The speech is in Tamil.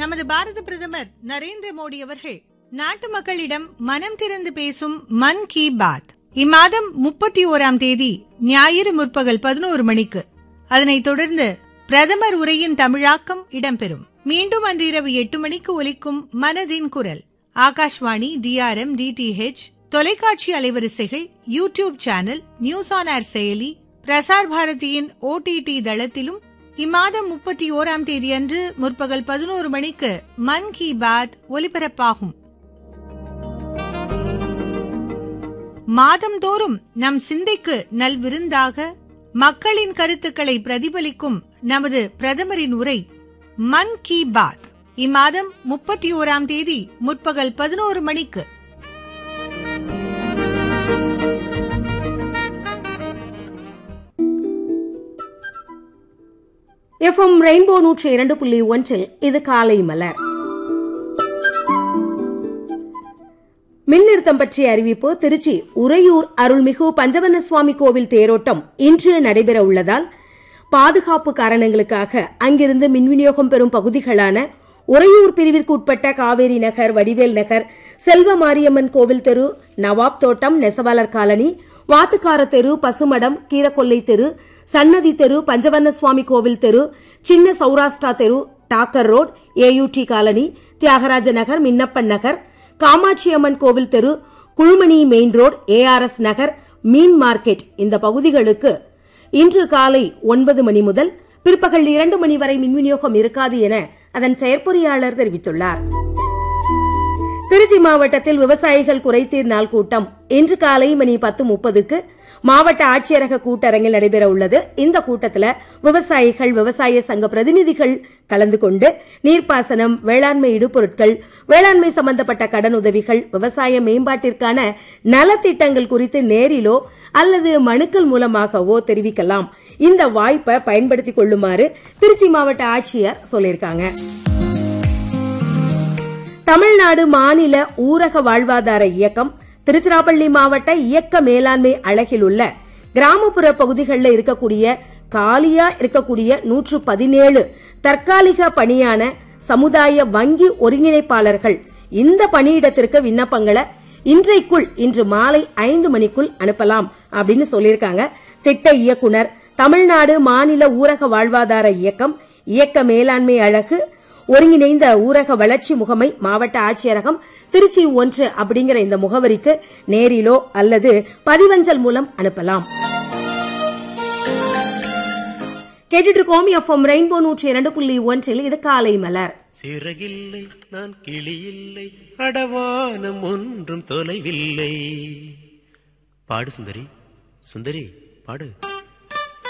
நமது பாரத பிரதமர் நரேந்திர மோடி அவர்கள் நாட்டு மக்களிடம் மனம் திறந்து பேசும் மன் கி பாத் இம்மாதம் முப்பத்தி ஓராம் தேதி ஞாயிறு முற்பகல் பதினோரு மணிக்கு அதனைத் தொடர்ந்து பிரதமர் உரையின் தமிழாக்கம் இடம்பெறும் மீண்டும் அன்று இரவு எட்டு மணிக்கு ஒலிக்கும் மனதின் குரல் ஆகாஷ்வாணி டிஆர்எம் டிடிஹெச் தொலைக்காட்சி அலைவரிசைகள் YouTube channel news on air செயலி பிரசார் பாரதியின் ஓடிடி தளத்திலும் இம்மாதம் முப்பத்தி ஓராம் தேதி அன்று முற்பகல் பதினோரு மணிக்கு மன் கி பாத் ஒலிபரப்பாகும் மாதந்தோறும் நம் சிந்தைக்கு நல்விருந்தாக மக்களின் கருத்துக்களை பிரதிபலிக்கும் நமது பிரதமரின் உரை மன் கி பாத் இம்மாதம் முப்பத்தி ஓராம் தேதி முற்பகல் பதினோரு மணிக்கு எஃப்எம் ரெயின்போ நூற்றி இரண்டு புள்ளி ஒன்றில் இது காலை மலர் மின் நிறுத்தம் பற்றிய அறிவிப்பு திருச்சி உறையூர் அருள்மிகு பஞ்சவர்ண சுவாமி கோவில் தேரோட்டம் இன்று நடைபெற உள்ளதால் பாதுகாப்பு காரணங்களுக்காக அங்கிருந்து மின் விநியோகம் பெறும் பகுதிகளான உறையூர் பிரிவிற்கு உட்பட்ட காவேரி நகர் வடிவேல் நகர் செல்வ மாரியம்மன் கோவில் தெரு நவாப் தோட்டம் நெசவாளர் காலனி வாத்துக்கார தெரு பசுமடம் கீரக்கொல்லை தெரு சன்னதி தெரு பஞ்சவர்ண சுவாமி கோவில் தெரு சின்ன சௌராஷ்டிரா தெரு டாக்கர் road AUD colony Thiyagaraja Nagar Minnappan Nagar Kamatchi Amman கோவில் தெரு Kulumani main road ARS Nagar மீன் மார்க்கெட் இந்த பகுதிகளுக்கு இன்று காலை ஒன்பது மணி முதல் பிற்பகல் இரண்டு மணி வரை மின் விநியோகம் இருக்காது என அதன் செயற்பொறியாளர் தெரிவித்துள்ளார் திருச்சி மாவட்டத்தில் விவசாயிகள் குறைதீர் நாள் கூட்டம் இன்று காலை மணி பத்து முப்பதுக்கு மாவட்ட ஆட்சியரக கூட்டரங்கில் நடைபெற உள்ளது இந்த கூட்டத்தில் விவசாயிகள் விவசாய சங்க பிரதிநிதிகள் கலந்து கொண்டு நீர்ப்பாசனம் வேளாண்மை இடுபொருட்கள் வேளாண்மை சம்பந்தப்பட்ட கடன் உதவிகள் விவசாய மேம்பாட்டிற்கான நலத்திட்டங்கள் குறித்து நேரிலோ அல்லது மனுக்கள் மூலமாகவோ தெரிவிக்கலாம் இந்த வாய்ப்பை பயன்படுத்திக் கொள்ளுமாறு திருச்சி மாவட்ட ஆட்சியர் சொல்லியிருக்காங்க தமிழ்நாடு மாநில ஊரக வாழ்வாதார இயக்கம் திருச்சிராப்பள்ளி மாவட்ட இயக்க மேலாண்மை அழகில் உள்ள கிராமப்புற பகுதிகளில் இருக்கக்கூடிய காலியா இருக்கக்கூடிய நூற்று பதினேழு தற்காலிக பணியான சமுதாய வங்கி ஒருங்கிணைப்பாளர்கள் இந்த பணியிடத்திற்கு விண்ணப்பங்களை இன்றைக்குள் இன்று மாலை ஐந்து மணிக்குள் அனுப்பலாம் அப்படின்னு சொல்லியிருக்காங்க திட்ட இயக்குனர் தமிழ்நாடு மாநில ஊரக வாழ்வாதார இயக்கம் இயக்க மேலாண்மை அழகு ஒருங்கிணைந்த ஊரக வளர்ச்சி முகமை மாவட்ட ஆட்சியரகம் திருச்சி ஒன்று அப்படிங்கிற இந்த முகவரிக்கு நேரிலோ அல்லது பதிவஞ்சல் மூலம் அனுப்பலாம் கேட்டுட்டு இருக்கோம் எஃப்எம் ரெயின்போ நூற்றி இரண்டு புள்ளி ஒன்றில் இது காலை மலர் சிறகில்லை நான் கிளியில்லை அடவானம் ஒன்றும் தொலைவில்லை பாடு சுந்தரி சுந்தரி பாடு